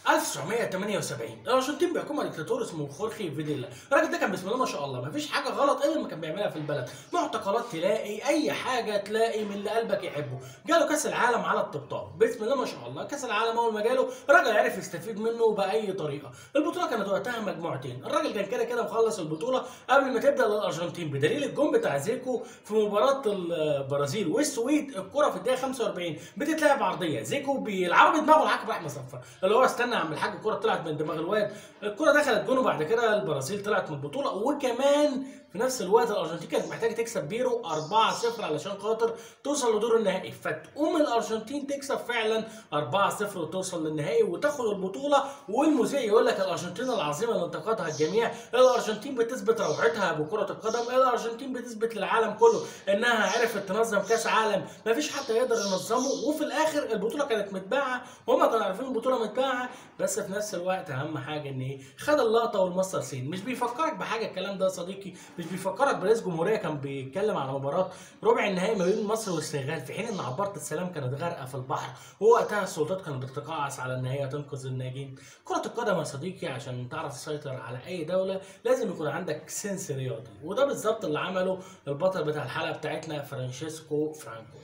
1978 الارجنتين بيحكمها دكتاتور اسمه خورخي فيديلا الراجل ده كان بسم الله ما شاء الله مفيش حاجه غلط الا ما كان بيعملها في البلد معتقلات تلاقي اي حاجه تلاقي من اللي قلبك يحبه جاله كاس العالم على الطبطاب بسم الله ما شاء الله كاس العالم اول ما جاله الراجل عرف يستفيد منه باي طريقه البطوله كانت وقتها مجموعتين الراجل كان كده كده مخلص البطوله قبل ما تبدا للارجنتين بدليل الجون بتاع زيكو في مباراه البرازيل والسويد الكره في الدقيقه 45 بتتلعب عرضيه زيكو بيلعبوا بدماغه الحكم راح مصفر اللي هو استنى يا عم الحاج الكره طلعت من دماغ الواد الكره دخلت جون وبعد كده البرازيل طلعت من البطوله وكمان في نفس الوقت الارجنتين كانت محتاجه تكسب بيرو 4-0 علشان خاطر توصل لدور النهائي فتقوم الارجنتين تكسب فعلا 4-0 وتوصل للنهائي وتاخد البطوله والمذيع يقول لك الارجنتين العظيمه اللي انتقدها الجميع الارجنتين بتثبت روعتها بكره القدم الارجنتين بتثبت للعالم كله انها عرفت تنظم كاس عالم ما فيش حد يقدر ينظمه وفي الاخر البطوله كانت متباعه وهم كانوا عارفين البطوله متباعه بس في نفس الوقت اهم حاجه ان ايه خد اللقطه والمصدر سين مش بيفكرك بحاجه الكلام ده يا صديقي مش بيفكرك برئيس جمهوريه كان بيتكلم على مباراه ربع النهائي ما بين مصر والسنغال في حين ان عباره السلام كانت غارقه في البحر ووقتها السلطات كانت بتتقاعس على ان هي تنقذ الناجين كره القدم يا صديقي عشان تعرف تسيطر على اي دوله لازم يكون عندك سنس رياضي وده بالظبط اللي عمله البطل بتاع الحلقه بتاعتنا فرانشيسكو فرانكو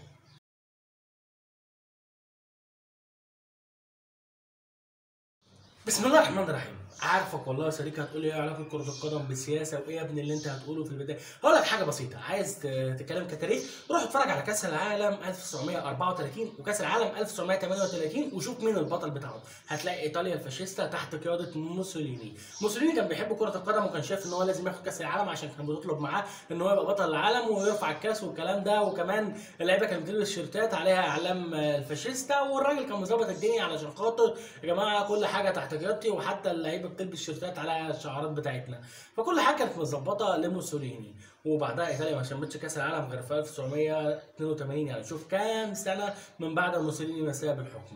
بسم الله الرحمن الرحيم عارفك والله يا صديقي هتقول ايه علاقه كره القدم بالسياسه وايه يا ابني اللي انت هتقوله في البدايه هقول لك حاجه بسيطه عايز ت- تتكلم كتاريخ روح اتفرج على كاس العالم 1934 وكاس العالم 1938 وشوف مين البطل بتاعهم هتلاقي ايطاليا الفاشيستا تحت قياده موسوليني موسوليني كان بيحب كره القدم وكان شايف ان هو لازم ياخد كاس العالم عشان كان بيطلب معاه ان هو يبقى بطل العالم ويرفع الكاس والكلام ده وكمان اللعيبه كانت بتلبس شيرتات عليها اعلام الفاشيستا والراجل كان مظبط الدنيا علشان خاطر يا جماعه كل حاجه تحت قيادتي وحتى اللعيبه بتلبس شيرتات عليها الشعارات بتاعتنا فكل حاجه كانت مظبطه لموسوليني وبعدها ايطاليا ما شمتش كاس العالم غير في 1982 يعني شوف كام سنه من بعد ما موسوليني ما ساب الحكم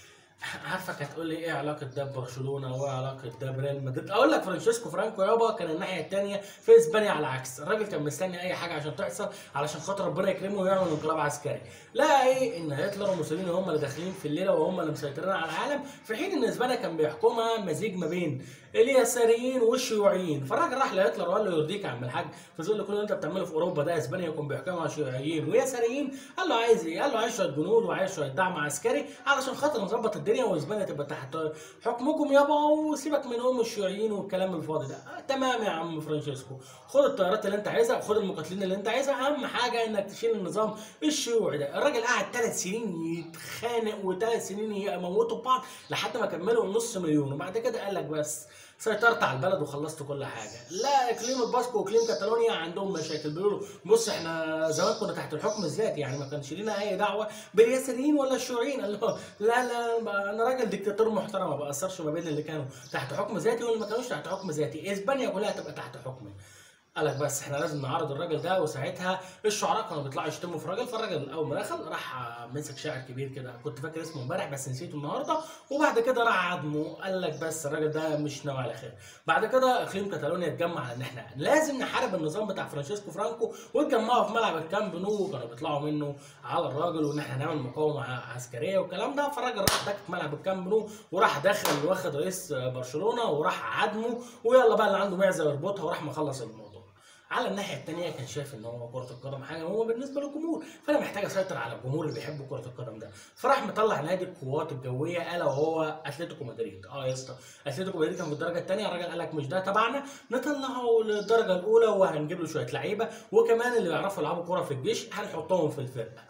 عارفك هتقول لي ايه علاقه ده ببرشلونه وايه علاقه ده بريال مدريد اقول لك فرانشيسكو فرانكو يابا كان الناحيه الثانيه في اسبانيا على العكس الراجل كان مستني اي حاجه عشان تحصل علشان خاطر ربنا يكرمه ويعمل انقلاب عسكري لا ايه ان هتلر وموسوليني هم اللي داخلين في الليله وهم اللي مسيطرين على العالم في حين ان اسبانيا كان بيحكمها مزيج ما بين اليساريين والشيوعيين فالراجل راح لهتلر وقال له يرضيك يا عم الحاج في ظل كل اللي انت بتعمله في اوروبا ده اسبانيا يكون بيحكمها شيوعيين ويساريين قال له عايز ايه؟ قال له عايز شويه جنود وعايز شويه دعم عسكري علشان خاطر نظبط الدنيا واسبانيا تبقى تحت حكمكم يابا وسيبك منهم الشيوعيين والكلام الفاضي ده آه تمام يا عم فرانشيسكو خد الطيارات اللي انت عايزها خد المقاتلين اللي انت عايزها اهم حاجه انك تشيل النظام الشيوعي ده الراجل قعد ثلاث سنين يتخانق وثلاث سنين يموتوا بعض لحد ما كملوا نص مليون وبعد كده قال لك بس سيطرت على البلد وخلصت كل حاجه لا اقليم الباسكو واقليم كاتالونيا عندهم مشاكل بيقولوا بص احنا زمان كنا تحت الحكم الذاتي يعني ما كانش لينا اي دعوه باليساريين ولا الشيوعيين قال له لا لا انا راجل دكتاتور محترم ما بأثرش ما بين اللي كانوا تحت حكم ذاتي واللي ما كانوش تحت حكم ذاتي اسبانيا كلها تبقى تحت حكمي قال لك بس احنا لازم نعرض الراجل ده وساعتها الشعراء كانوا بيطلعوا يشتموا في الراجل فالراجل اول ما دخل راح مسك شاعر كبير كده كنت فاكر اسمه امبارح بس نسيته النهارده وبعد كده راح عدمه قال لك بس الراجل ده مش ناوي على خير بعد كده اقليم كاتالونيا اتجمع على ان احنا لازم نحارب النظام بتاع فرانشيسكو فرانكو واتجمعوا في ملعب الكامب نو وكانوا بيطلعوا منه على الراجل وان احنا هنعمل مقاومه عسكريه والكلام ده فالراجل راح دك ملعب الكامب نو وراح داخل واخد رئيس برشلونه وراح عدمه ويلا بقى اللي عنده معزه يربطها وراح مخلص الموضوع على الناحيه الثانيه كان شايف ان هو كره القدم حاجه هو بالنسبه للجمهور فانا محتاج اسيطر على الجمهور اللي بيحب كره القدم ده فراح مطلع نادي القوات الجويه الا وهو اتلتيكو مدريد اه يا اسطى اتلتيكو مدريد كان في الدرجه الثانيه الراجل قال لك مش ده تبعنا نطلعه للدرجه الاولى وهنجيب له شويه لعيبه وكمان اللي بيعرفوا يلعبوا كوره في الجيش هنحطهم في الفرقه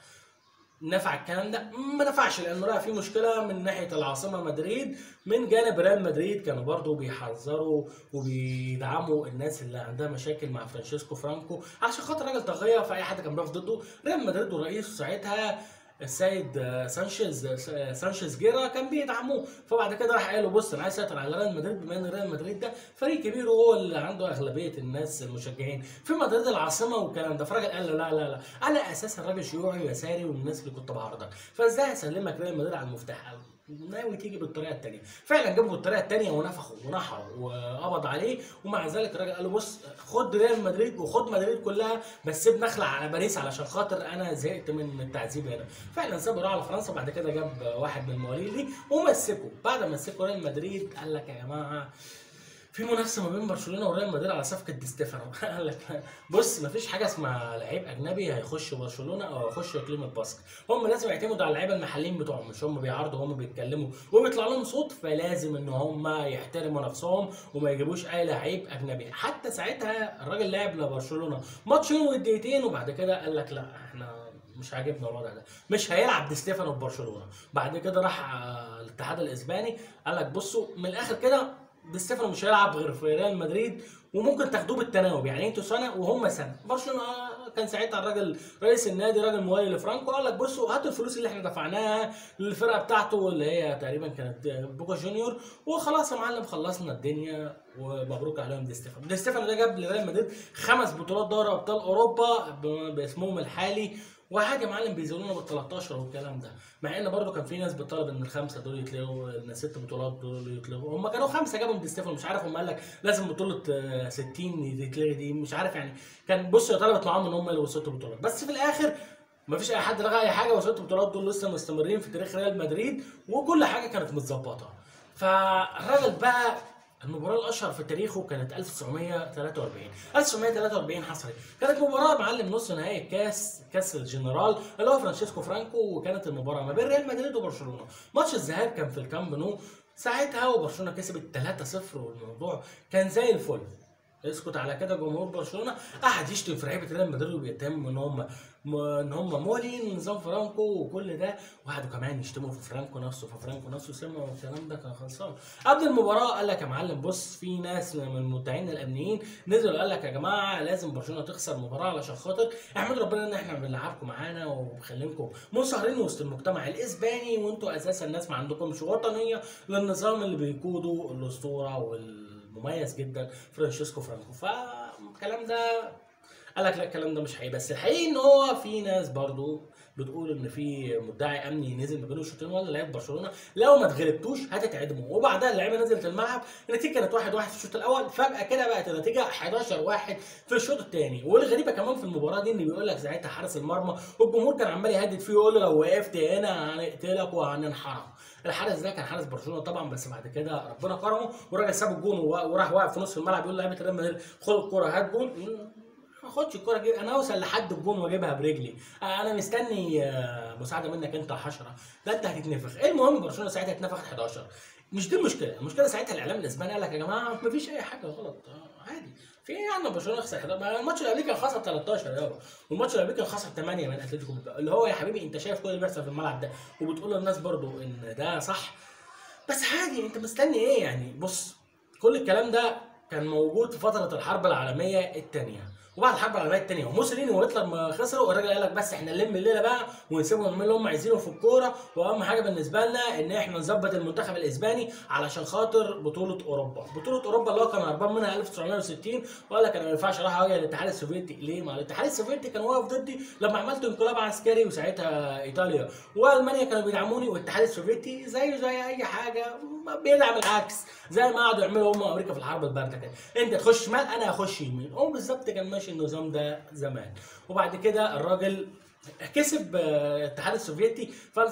نفع الكلام ده ما نفعش لانه لقى في مشكله من ناحيه العاصمه مدريد من جانب ريال مدريد كانوا برضو بيحذروا وبيدعموا الناس اللي عندها مشاكل مع فرانشيسكو فرانكو عشان خاطر راجل طاغيه فاي حد كان بيقف ضده ريال مدريد ورئيسه ساعتها السيد سانشيز سانشيز جيرا كان بيدعموه فبعد كده راح قال له بص انا عايز اسيطر على ريال مدريد بما ان ريال مدريد ده فريق كبير وهو اللي عنده اغلبيه الناس المشجعين في مدريد العاصمه والكلام ده فالراجل قال له لا لا لا انا اساسا راجل شيوعي ويساري ومن الناس اللي كنت بعارضك فازاي اسلمك ريال مدريد على المفتاح ناوي تيجي بالطريقه الثانيه فعلا جابوا بالطريقه الثانيه ونفخوا ونحروا وقبض عليه ومع ذلك الراجل قال له بص خد ريال مدريد وخد مدريد كلها بس سيب نخلع على باريس علشان خاطر انا زهقت من التعذيب هنا فعلا سابه راح على فرنسا وبعد كده جاب واحد من المواليد ليه ومسكه بعد ما مسكه ريال مدريد قال لك يا جماعه في منافسه ما بين برشلونه وريال مدريد على صفقه دي ستيفانو قال لك بص مفيش حاجه اسمها لعيب اجنبي هيخش برشلونه او هيخش اقليم الباسك هم لازم يعتمدوا على اللعيبه المحليين بتوعهم مش هم بيعرضوا هم بيتكلموا وبيطلع لهم صوت فلازم ان هم يحترموا نفسهم وما يجيبوش اي لعيب اجنبي حتى ساعتها الراجل لعب لبرشلونه ماتشين ودقيقتين وبعد كده قال لك لا احنا مش عاجبنا الوضع ده مش هيلعب دي ستيفانو في برشلونه بعد كده راح آه، الاتحاد الاسباني قال لك بصوا من الاخر كده دي ستيفانو مش هيلعب غير في ريال مدريد وممكن تاخدوه بالتناوب يعني انتوا سنه وهم سنه برشلونه كان ساعتها الراجل رئيس النادي راجل موالي لفرانكو قال لك بصوا هاتوا الفلوس اللي احنا دفعناها للفرقه بتاعته اللي هي تقريبا كانت بوكا جونيور وخلاص يا معلم خلصنا الدنيا ومبروك عليهم دي ستيفانو دي ستيفانو ده جاب لريال مدريد خمس بطولات دوري ابطال اوروبا ب- باسمهم الحالي وحاجه يا معلم بيزودونا بال 13 والكلام ده مع ان برضو كان في ناس بتطالب ان الخمسه دول يتلغوا ان الست بطولات دول يتلغوا هم كانوا خمسه جابهم دي ستيفانو مش عارف هم قال لك لازم بطوله آه، 60 يتلغي دي مش عارف يعني كان بص هي طلبت معاهم ان هم يلغوا ست بطولات بس في الاخر ما فيش اي حد لغى اي حاجه والست بطولات دول لسه مستمرين في تاريخ ريال مدريد وكل حاجه كانت متظبطه فالراجل بقى المباراة الأشهر في تاريخه كانت 1943 1943 حصلت كانت مباراة معلم نص نهائي كاس كاس الجنرال اللي هو فرانشيسكو فرانكو وكانت المباراة ما بين ريال مدريد وبرشلونة ماتش الذهاب كان في الكامب نو ساعتها وبرشلونة كسبت 3-0 والموضوع كان زي الفل اسكت على كده جمهور برشلونه قعد يشتم في لعيبه ريال مدريد وبيتهم ان هم م- ان هم مولين نظام فرانكو وكل ده وقعدوا كمان يشتموا في فرانكو نفسه في فرانكو نفسه سمع والكلام ده كان خلصان قبل المباراه قال لك يا معلم بص في ناس من المدعين الامنيين نزلوا قال لك يا جماعه لازم برشلونه تخسر المباراه علشان خاطر احمد ربنا ان احنا بنلعبكم معانا ومخلينكم منصهرين وسط المجتمع الاسباني وانتوا اساسا ناس ما عندكمش وطنيه للنظام اللي بيقوده الاسطوره والمميز جدا فرانشيسكو فرانكو فالكلام ده قال لك لا الكلام ده مش حقيقي بس الحقيقي ان هو في ناس برضو بتقول ان في مدعي امني نزل ما بين الشوطين ولا لعيبه برشلونه لو ما اتغلبتوش هتتعدموا وبعدها اللعيبه نزلت الملعب النتيجه كانت 1 1 في الشوط الاول فجاه كده بقت النتيجه 11 1 في الشوط الثاني والغريبه كمان في المباراه دي ان بيقول لك ساعتها حارس المرمى والجمهور كان عمال يهدد فيه يقول له لو وقفت هنا هنقتلك وهننحرك الحارس ده كان حارس برشلونه طبعا بس بعد كده ربنا كرمه والراجل ساب الجون وراح واقف في نص الملعب يقول لعيبه ريال مدريد خد الكوره هات جون ما اخدش الكوره جيب انا اوصل لحد الجون واجيبها برجلي انا مستني آه، مساعده منك انت يا حشره ده انت هتتنفخ المهم برشلونه ساعتها اتنفخت 11 مش دي المشكله المشكله ساعتها الاعلام الاسباني قال لك يا جماعه مفيش اي حاجه غلط آه، عادي في ايه يعني برشلونه خسر 11 ما الماتش اللي قبليه كان خسر 13 يابا والماتش اللي قبليه كان خسر 8 من اتلتيكو بالباو. اللي هو يا حبيبي انت شايف كل اللي بيحصل في الملعب ده وبتقول للناس برضو ان ده صح بس عادي انت مستني ايه يعني بص كل الكلام ده كان موجود في فتره الحرب العالميه الثانيه وبعد الحرب العالميه الثانيه وموسوليني وهتلر ما خسروا الراجل قال لك بس احنا نلم الليله بقى ونسيبهم يعملوا اللي هم عايزينه في الكوره واهم حاجه بالنسبه لنا ان احنا نظبط المنتخب الاسباني علشان خاطر بطوله اوروبا بطوله اوروبا اللي هو كان هربان منها 1960 وقال لك انا ما ينفعش اروح اواجه الاتحاد السوفيتي ليه؟ ما الاتحاد السوفيتي كان واقف ضدي لما عملت انقلاب عسكري وساعتها ايطاليا والمانيا كانوا بيدعموني والاتحاد السوفيتي زيه زي اي حاجه بيدعم العكس زي ما قعدوا يعملوا هم امريكا في الحرب البارده كده انت تخش شمال انا اخش يمين هو بالظبط كان ماشي النظام ده زمان وبعد كده الراجل كسب آه، الاتحاد السوفيتي في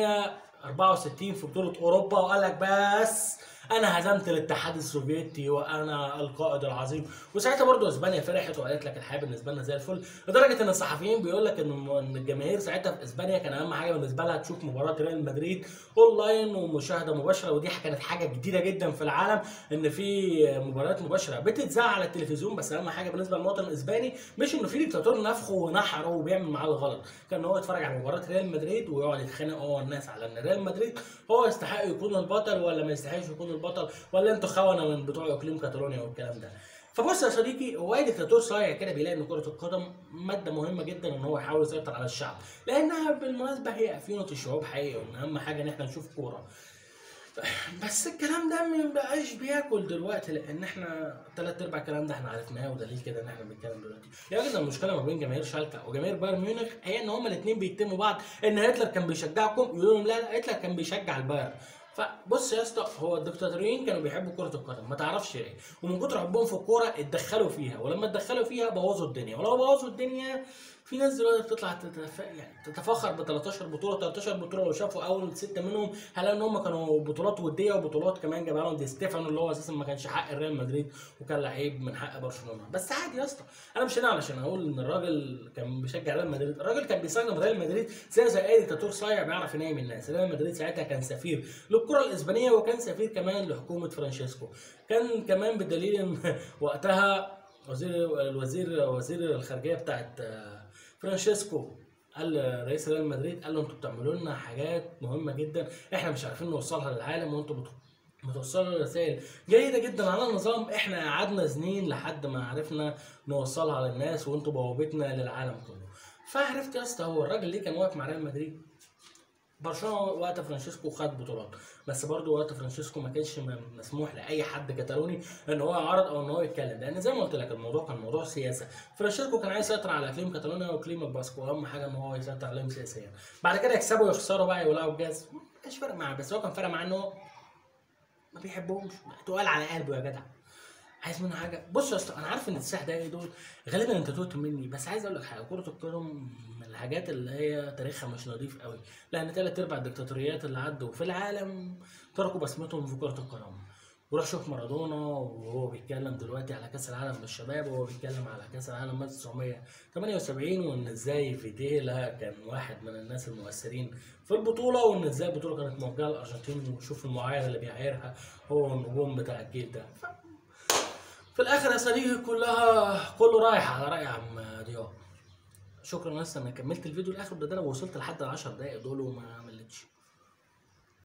1964 في بطوله اوروبا وقال لك بس انا هزمت الاتحاد السوفيتي وانا القائد العظيم وساعتها برضه اسبانيا فرحت وقالت لك الحياه بالنسبه لنا زي الفل لدرجه ان الصحفيين بيقول لك ان إن الجماهير ساعتها في اسبانيا كان اهم حاجه بالنسبه لها تشوف مباراه ريال مدريد اونلاين ومشاهده مباشره ودي كانت حاجه جديده جدا في العالم ان في مباريات مباشره بتتذاع على التلفزيون بس اهم حاجه بالنسبه للمواطن الاسباني مش انه في ديكتاتور نفخه ونحره وبيعمل معاه الغلط كان هو يتفرج على مباراه ريال مدريد ويقعد يتخانق هو الناس على ان ريال مدريد هو يستحق يكون البطل ولا ما يستحقش يكون البطل ولا انتوا خونه من بتوع اقليم كاتالونيا والكلام ده فبص يا صديقي هو اي ديكتاتور صايع كده بيلاقي ان كره القدم ماده مهمه جدا ان هو يحاول يسيطر على الشعب لانها بالمناسبه هي افيونه الشعوب حقيقي وان اهم حاجه ان احنا نشوف كوره بس الكلام ده ما بقاش بياكل دلوقتي لان احنا ثلاث ارباع الكلام ده احنا عرفناه ودليل كده ان احنا بنتكلم دلوقتي يا جدع المشكله ما بين جماهير شالكه وجماهير بايرن ميونخ هي ان هما الاثنين بيتموا بعض ان هتلر كان بيشجعكم يقولوا لهم لا لا هتلر كان بيشجع البايرن فبص يا اسطى هو الدكتاتوريين كانوا بيحبوا كره القدم ما تعرفش ليه ومن كتر حبهم في الكوره اتدخلوا فيها ولما اتدخلوا فيها بوظوا الدنيا ولو بوظوا الدنيا في ناس دلوقتي بتطلع تتف... يعني تتفخر ب 13 بطوله 13 بطوله لو شافوا اول سته منهم هلاقوا ان هم كانوا بطولات وديه وبطولات كمان جاب لهم دي ستيفانو اللي هو اساسا ما كانش حق ريال مدريد وكان لعيب من حق برشلونه بس عادي يا اسطى انا مش هنا علشان اقول ان الراجل كان بيشجع ريال مدريد الراجل كان بيستخدم ريال مدريد زي زي اي ديكتاتور صايع بيعرف ينام الناس ريال مدريد ساعتها كان سفير للكره الاسبانيه وكان سفير كمان لحكومه فرانشيسكو كان كمان بدليل ان وقتها وزير الوزير وزير الخارجيه بتاعت فرانشيسكو قال رئيس ريال مدريد قال له انتوا بتعملوا لنا حاجات مهمه جدا احنا مش عارفين نوصلها للعالم وانتوا بت... بتوصلوا رسائل جيدة جدا على النظام احنا قعدنا سنين لحد ما عرفنا نوصلها للناس وانتوا بوابتنا للعالم كله فعرفت يا اسطى هو الراجل ليه كان واقف مع ريال مدريد برشلونه وقت فرانشيسكو خد بطولات بس برضه وقت فرانشيسكو ما كانش مسموح لاي حد كتالوني ان هو يعارض او ان هو يتكلم لان زي ما قلت لك الموضوع كان موضوع سياسه فرانشيسكو كان عايز يسيطر على اقليم كاتالونيا واقليم الباسكو واهم حاجه ان هو يسيطر عليهم سياسيا بعد كده يكسبوا ويخسروا بقى يولعوا الجاز ما كانش فارق معاه بس هو كان فارق معاه ان هو ما بيحبهمش تقال على قلبه يا جدع عايز منه حاجه بص يا اسطى انا عارف ان التسع دقايق دول غالبا انت توت مني بس عايز اقول لك حاجه كره القدم من الحاجات اللي هي تاريخها مش نظيف قوي لان ثلاث ارباع الدكتاتوريات اللي عدوا في العالم تركوا بصمتهم في كره القدم وروح شوف مارادونا وهو بيتكلم دلوقتي على كاس العالم للشباب وهو بيتكلم على كاس العالم 1978 وان ازاي فيديلا كان واحد من الناس المؤثرين في البطوله وان ازاي البطوله كانت موجهه للارجنتين وشوف المعايره اللي بيعايرها هو النجوم بتاع الجيل ده في الاخر يا صديقي كلها كله رايح على راي عم ضياء شكرا لسه انا كملت الفيديو الاخر ده, ده انا وصلت لحد ال 10 دقايق دول وما مليتش